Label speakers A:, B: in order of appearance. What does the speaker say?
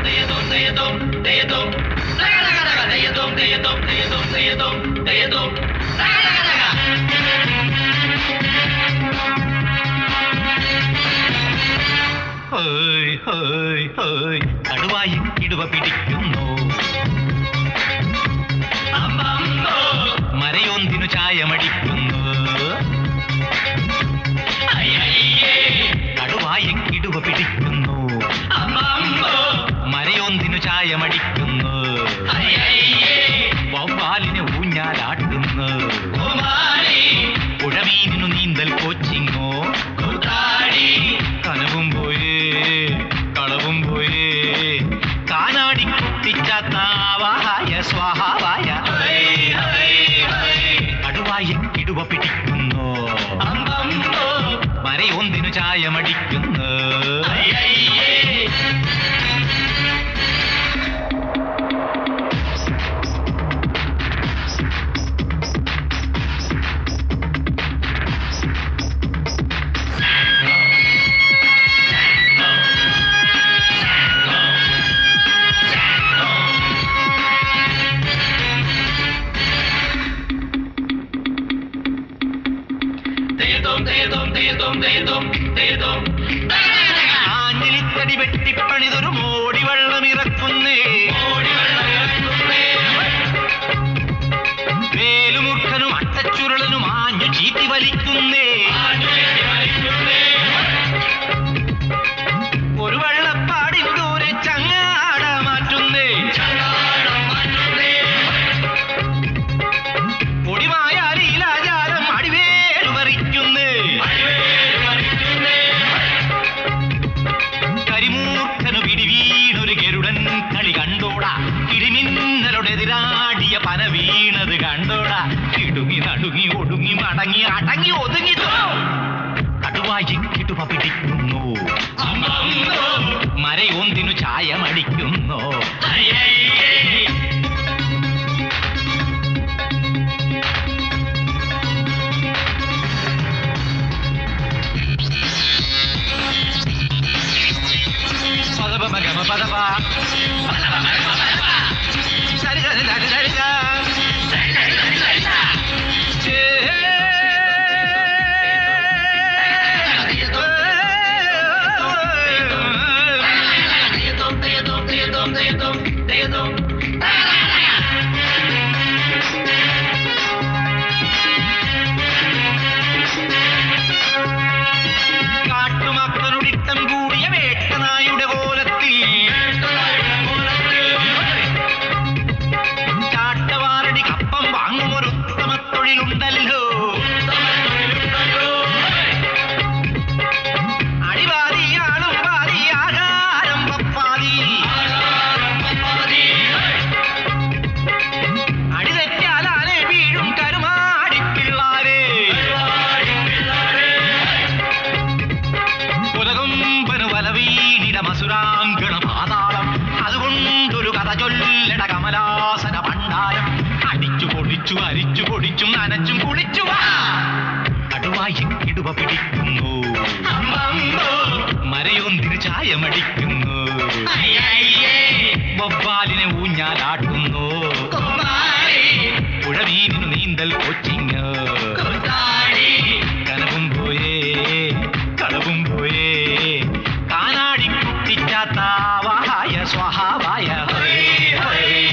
A: Hey, hey, hey. കടുവായി ഇടുവ പിടിക്കുന്നു മരയൊന്തിനു ചായമടിക്കുന്നു കടുവായി ഇടുവ പിടിക്കുന്നു മരയൊന്തിനു ചായമടിക്കുന്നു വവ്വാലിനെ ഊഞ്ഞാലാട്ടുന്നു പുഴമീനിനു നീന്തൽ കോച്ചിങ്ങോ കനവും പോയേ കളവും പോയേ കാനാടി കുട്ടിച്ചാത്താവായ സ്വാഹാവായ കടുവായി ഇടുവ പിടിക്കുന്നു മരയൊന്തിനു ചായമടിക്കുന്നു ആഞ്ഞിലിത്തടി വെട്ടിപ്പണിതൊരു മോടി വെള്ളം ഇറക്കുന്നേ വേലുമുർഖനും അട്ടച്ചുരുളനും ആഞ്ഞു ചീറ്റി വലിക്കുന്നേ ഒരു വെള്ളപ്പാടിൽ ദൂരെ ചങ്ങാട മാറ്റുന്നേ പൊടിമായാലീലാചാരം അടിവേരു പറിക്കുന്നേ കരിമൂർഖനു പിടിവീണൊരു ഗരുഡൻ കളി കണ്ടോടാ ഇടിമിന്നലോടെതിരാടിയ പന വീണത് കണ്ടോടാ ഇടുങ്ങി നടുങ്ങി ഒടുങ്ങി മടങ്ങി അടങ്ങി ഒതുങ്ങി തോ. കടുവായി കിടുവ പിടിക്കുന്നു മരയൊന്തിനു ചായമടിക്കുന്നു പദപമഗമ പദപ. സരിഗ സരി സരിഗ. ചേ. കാട്ടുമക്കളുടിട്ടം കൂടിയ വേട്ടനായുടെ കോലത്തിൽ ചാട്ടവാറടി കപ്പം വാങ്ങും ഒരു ഉത്തമ തൊഴിലുണ്ടല്ലോ അടിവാദിയാളും പാതി ആകാരം പപ്പാതി അടിതെറ്റാലാലെ വീഴും കരുമാടി പിള്ളാരെ കുലകൊമ്പനു വലവീണിട മസുരാങ്കണ പാതാളം അതുകൊണ്ടൊരു കഥ ചൊല്ലട കമലാസന പണ്ടാരം അടിച്ചു പൊടിച്ചു അരിച്ചു പൊടിച്ചും നനച്ചും കുളിച്ചു വാ. കടുവായി ഇടുവ പിടിക്കുന്നു മരയൊന്തിന് ചായമടിക്കുന്നു വവ്വാലിനെ ഊഞ്ഞാലാട്ടുന്നു പുഴമീനിനു നീന്തൽ കോച്ചിങ് കനവും പോയേ കളവും പോയേ കാനാടി കുട്ടിച്ചാത്താവായ സ്വഹാവായ ഹോയ് ഹോയ്